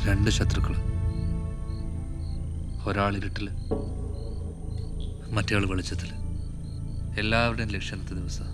രണ്ട് ശത്രുക്കൾ ഒരാൾ ഇരുട്ടിൽ മറ്റേയാൾ വെളിച്ചത്തിൽ എല്ലാവരുടെയും ലക്ഷ്യത്തെ ദിവസം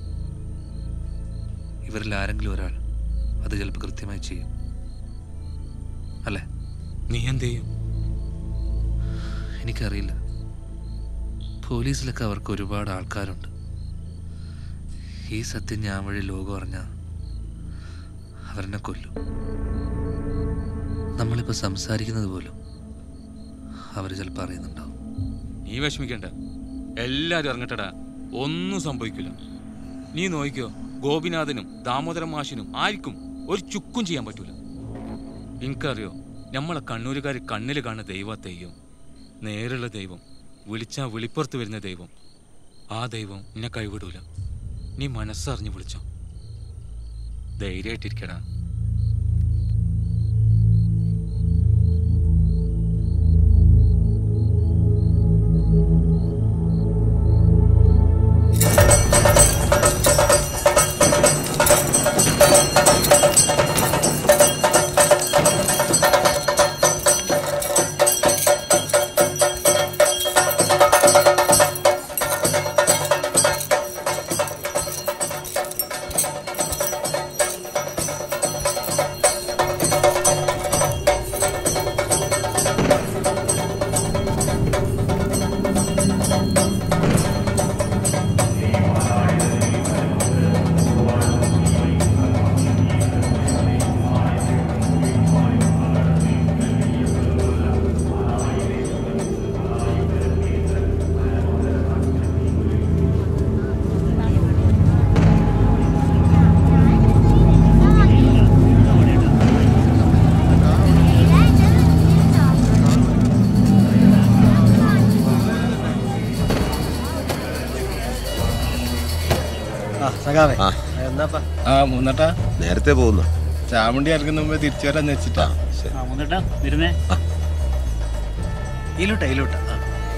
ഇവരിൽ ആരെങ്കിലും ഒരാൾ അത് ചിലപ്പോൾ കൃത്യമായി ചെയ്യും അല്ലേ നീ എന്ത് ചെയ്യും എനിക്കറിയില്ല പോലീസിലൊക്കെ അവർക്ക് ഒരുപാട് ആൾക്കാരുണ്ട് ഈ സത്യം ഞാൻ വഴി ലോകം അറിഞ്ഞാൽ അവരെന്നെ കൊല്ലും നമ്മളിപ്പോൾ സംസാരിക്കുന്നത് പോലും അവർ ചിലപ്പോൾ അറിയുന്നുണ്ടാവും നീ വിഷമിക്കണ്ട എല്ലാരും ഇറങ്ങട്ടടാ ഒന്നും സംഭവിക്കില്ല നീ നോക്കിക്കോ ഗോപിനാഥനും ദാമോദരൻ മാഷിനും ആർക്കും ഒരു ചുക്കും ചെയ്യാൻ പറ്റൂല എനിക്കറിയോ നമ്മളെ കണ്ണൂരുകാർ കണ്ണിൽ കാണുന്ന ദൈവ തെയ്യം നേരുള്ള ദൈവം വിളിച്ചാ വിളിപ്പുറത്ത് വരുന്ന ദൈവം ആ ദൈവം നിന്നെ കൈവിടൂല നീ മനസ്സറിഞ്ഞ് വിളിച്ചോ ധൈര്യമായിട്ടിരിക്കടാ ആ സഖാവേ എന്നാപ്പാ ആ മൂന്നട്ടാ നേരത്തെ പോകുന്നു ചാമുണ്ടി ഇറങ്ങുന്ന മുമ്പ് തിരിച്ചു വരാന്ന് വെച്ചിട്ടാ ശരി ആ മുന്നേട്ടാ വരുന്നേ ഇലൂട്ട ഇലൂട്ട ആ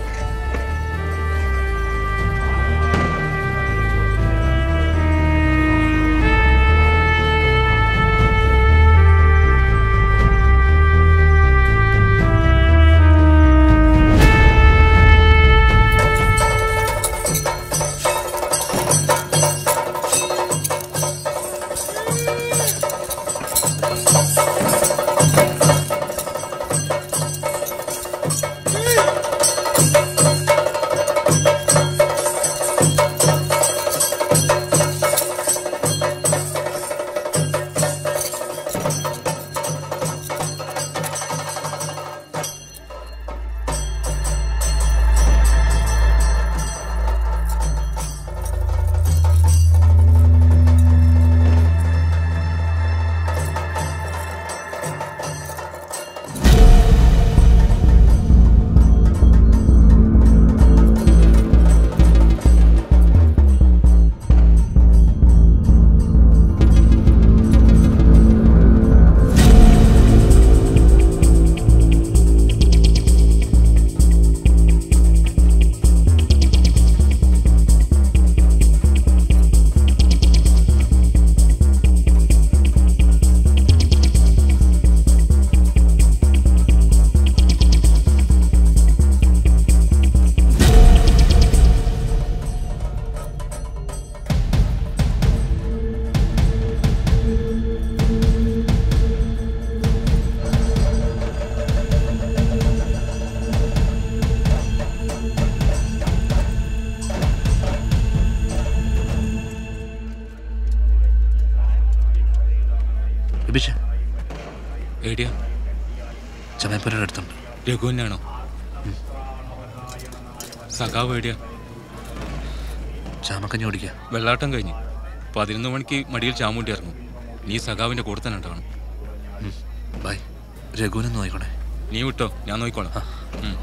വിഭിഷ ഏടിയാ ചമയപ്പുരയുടെ അടുത്തുണ്ട് രഘുവിനാണോ സഖാവ് ഏടിയാ ചാമക്കഞ്ഞി ഓടിക്കുക വെള്ളാട്ടം കഴിഞ്ഞ് പതിനൊന്ന് മണിക്ക് മടിയിൽ ചാമുണ്ടി ഇറങ്ങും നീ സഖാവിന്റെ കൂടെ തന്നെ ഉണ്ടാവണം ബൈ രഘുവിനെ നോയിക്കോണേ നീ വിട്ടോ ഞാൻ നോക്കിക്കോളാം ഉം.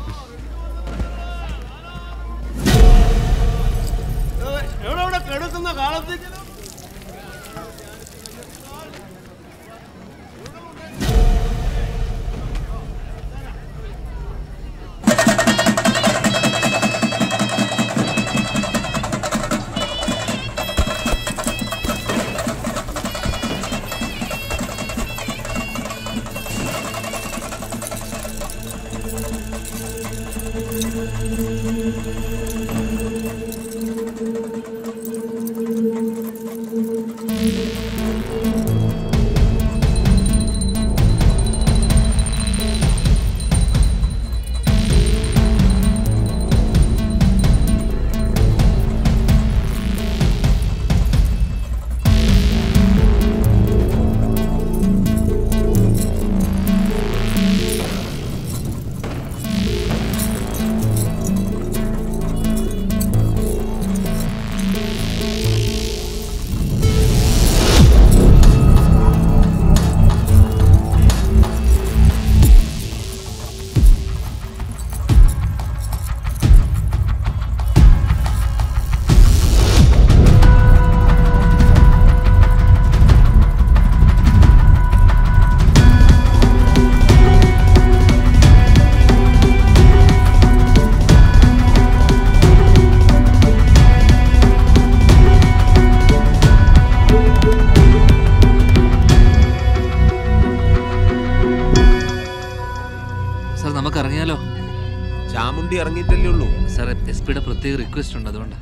നമുക്ക് ഇറങ്ങിയാലോ ചാമുണ്ടി ഇറങ്ങിയിട്ടല്ലേ ഉള്ളൂ സാറേ എസ് പിയുടെ പ്രത്യേക റിക്വസ്റ്റ് ഉണ്ട് അതുകൊണ്ടാണ്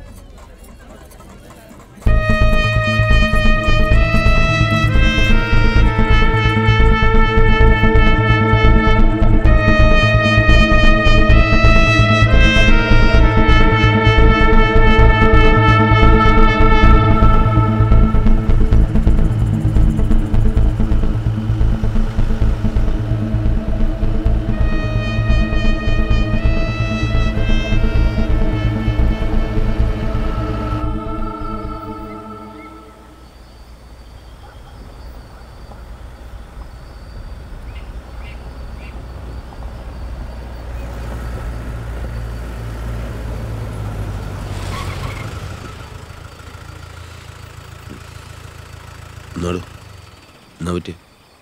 എന്നാടോ എന്നാ പറ്റിയ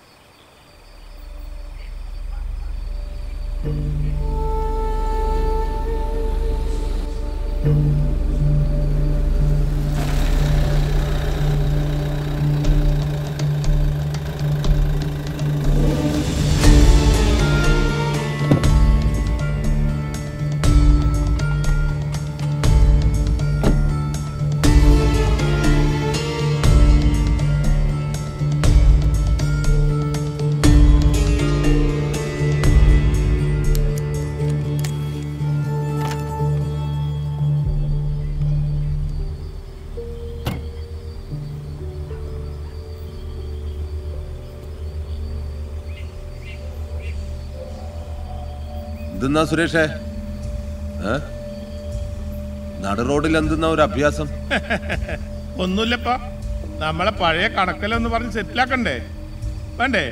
എന്തെന്നാ സുരേഷേ ഏ നട റോഡിൽ എന്തെന്നാ ഒരു അഭ്യാസം ഒന്നുമില്ലപ്പാ നമ്മളെ പഴയ കണക്കലൊന്ന് പറഞ്ഞ് സെറ്റിലാക്കണ്ടേ വേണ്ടേ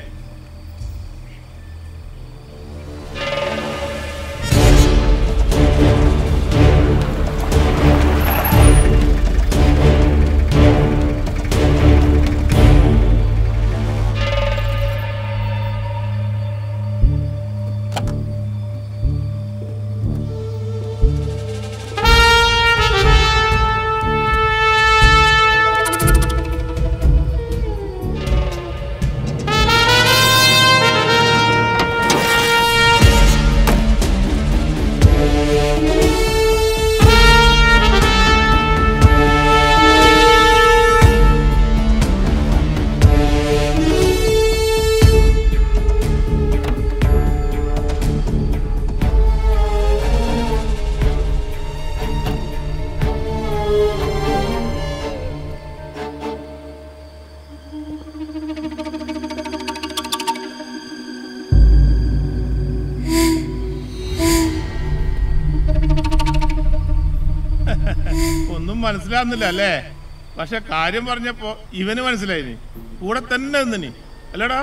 ഒന്നും മനസ്സിലാവുന്നില്ല അല്ലേ പക്ഷെ കാര്യം പറഞ്ഞപ്പോ ഇവന് മനസ്സിലായിനി കൂടെ തന്നെ നിന്നിനി അല്ലടാ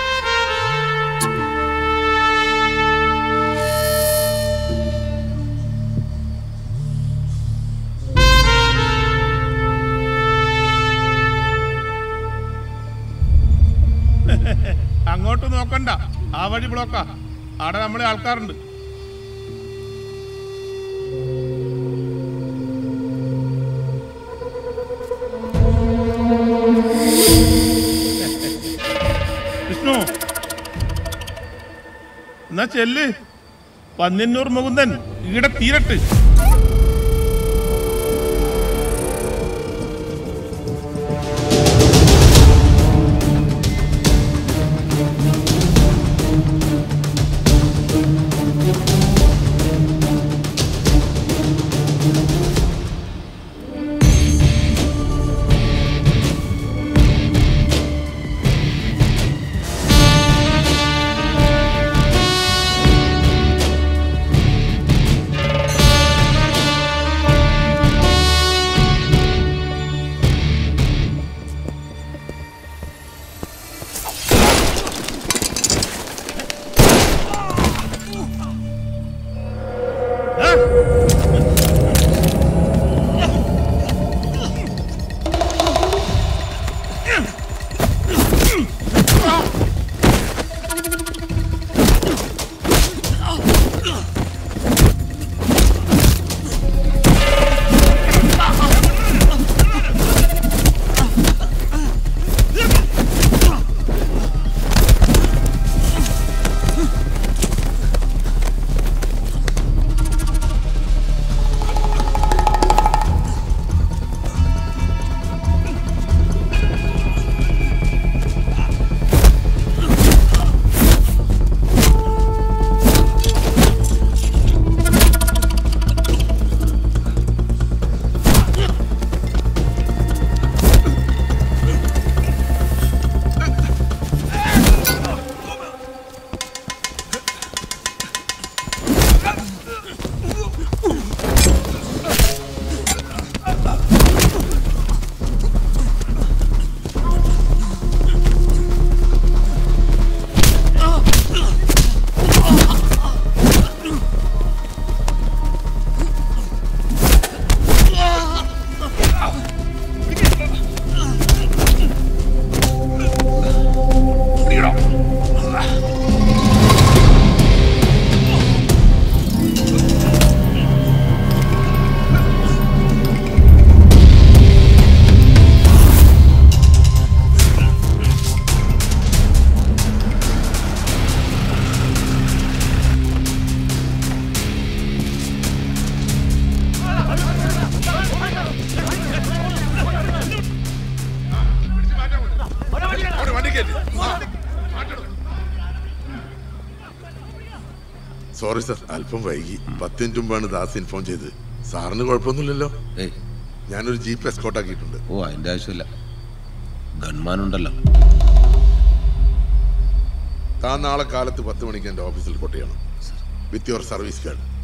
അങ്ങോട്ട് നോക്കണ്ട ആ വഴി ബ്ലോക്കാ അവിടെ നമ്മളെ ആൾക്കാരുണ്ട് വിഷ്ണു എന്നാ ചെല്ല് പന്നിന്നൂർ മുകുന്ദൻ ഈടെ തീരട്ട് സോറി സർ അല്പം വൈകി പത്ത് മിനിറ്റ് മുമ്പാണ് ദാസ് ഇൻഫോം ചെയ്തത് സാറിന് കുഴപ്പമൊന്നുമില്ലല്ലോ ഏയ് ഞാനൊരു ജീപ്പ് എസ്കോട്ട് ആക്കിയിട്ടുണ്ട് ഓ അതിന്റെ ആവശ്യമില്ല ഗൺമാൻ ഉണ്ടല്ലോ താൻ നാളെ കാലത്ത് പത്ത് മണിക്ക് എൻ്റെ ഓഫീസിൽ റിപ്പോർട്ട് ചെയ്യണം വിത്ത് യുവർ സർവീസ് കാർഡ്